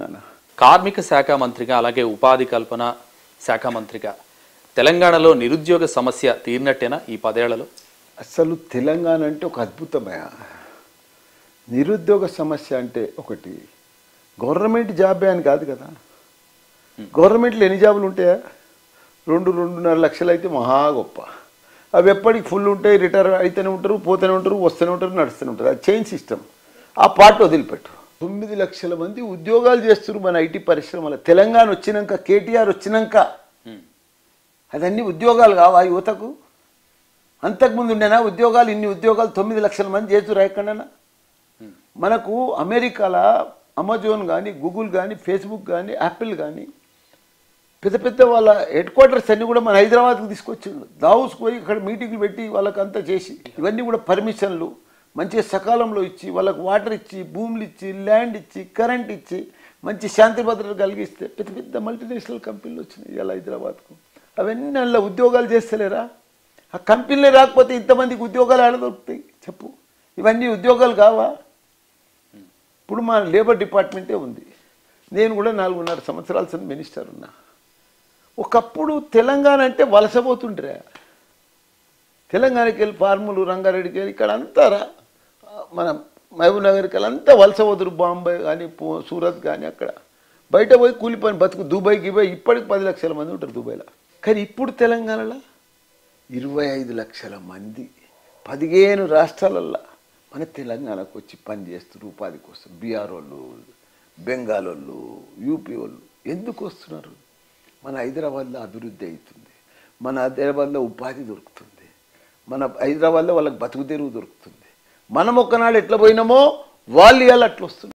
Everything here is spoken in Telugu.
తెలంగాణ కార్మిక శాఖ మంత్రిగా అలాగే ఉపాధి కల్పన శాఖ మంత్రిగా తెలంగాణలో నిరుద్యోగ సమస్య తీరినట్టేనా ఈ పదేళ్లలో అసలు తెలంగాణ అంటే ఒక అద్భుతమైన నిరుద్యోగ సమస్య అంటే ఒకటి గవర్నమెంట్ జాబే అని కాదు కదా గవర్నమెంట్లో ఎన్ని జాబులు ఉంటాయా రెండు రెండున్నర లక్షలు అయితే మహా గొప్ప అవి ఎప్పటికి ఫుల్ ఉంటాయి రిటైర్ అయితేనే ఉంటారు పోతూనే ఉంటారు వస్తూనే ఉంటారు నడుస్తూనే ఉంటారు అది చైన్ సిస్టమ్ ఆ పార్ట్ వదిలిపెట్టు తొమ్మిది లక్షల మంది ఉద్యోగాలు చేస్తున్నారు మన ఐటీ పరిశ్రమలో తెలంగాణ వచ్చినాక కేటీఆర్ వచ్చినాక అదన్నీ ఉద్యోగాలు కావా యువతకు అంతకుముందు ఉండేనా ఉద్యోగాలు ఇన్ని ఉద్యోగాలు తొమ్మిది లక్షల మంది చేతురా ఎక్కడైనా మనకు అమెరికాలో అమెజాన్ కానీ గూగుల్ కానీ ఫేస్బుక్ కానీ యాపిల్ కానీ పెద్ద పెద్ద వాళ్ళ హెడ్ క్వార్టర్స్ అన్నీ కూడా మన హైదరాబాద్కి తీసుకొచ్చిండు దావుస్కి పోయి ఇక్కడ మీటింగ్లు పెట్టి వాళ్ళకంతా చేసి ఇవన్నీ కూడా పర్మిషన్లు మంచిగా సకాలంలో ఇచ్చి వాళ్ళకి వాటర్ ఇచ్చి భూములు ఇచ్చి ల్యాండ్ ఇచ్చి కరెంట్ ఇచ్చి మంచి శాంతి భద్రత కలిగిస్తే పెద్ద పెద్ద మల్టీనేషనల్ కంపెనీలు వచ్చినాయి ఇవాళ హైదరాబాద్కు అవన్నీ అందులో ఉద్యోగాలు చేస్తలేరా ఆ కంపెనీలే రాకపోతే ఇంతమందికి ఉద్యోగాలు ఆడ దొరుకుతాయి చెప్పు ఇవన్నీ ఉద్యోగాలు కావా ఇప్పుడు మా లేబర్ డిపార్ట్మెంటే ఉంది నేను కూడా నాలుగున్నర సంవత్సరాల సంది మినిస్టర్ ఉన్నా ఒకప్పుడు తెలంగాణ అంటే వలసపోతుండ్రే తెలంగాణకి వెళ్ళి ఫార్ములు రంగారెడ్డికి వెళ్ళి ఇక్కడ అంతా రా- మన మహబూబ్ నగర్కి వెళ్ళి అంతా వలస పోతురు బాంబే కానీ పో- సూరత్ కానీ అక్కడ బయట పోయి కూలి పని బతుకు దుబాయ్ గిబాయ్ ఇప్పటికి పది లక్షల మంది ఉంటారు దుబాయ్లో కానీ ఇప్పుడు తెలంగాణలో ఇరవై ఐదు లక్షల మంది పదిహేను రాష్ట్రాలల్లో మన తెలంగాణకు వచ్చి పని చేస్తారు ఉపాధి కోసం బీఆర్ వాళ్ళు బెంగాల్ వాళ్ళు యూపీ వాళ్ళు ఎందుకు వస్తున్నారు మన హైదరాబాద్లో అభివృద్ధి అవుతుంది మన హైదరాబాద్లో ఉపాధి దొరుకుతుంది మన హైదరాబాద్లో వాళ్ళకి బతుకు తెరువు దొరుకుతుంది మనం ఒక్కనాడు ఎట్లా పోయినామో వాళ్ళు ఇవాళ అట్లా వస్తున్నారు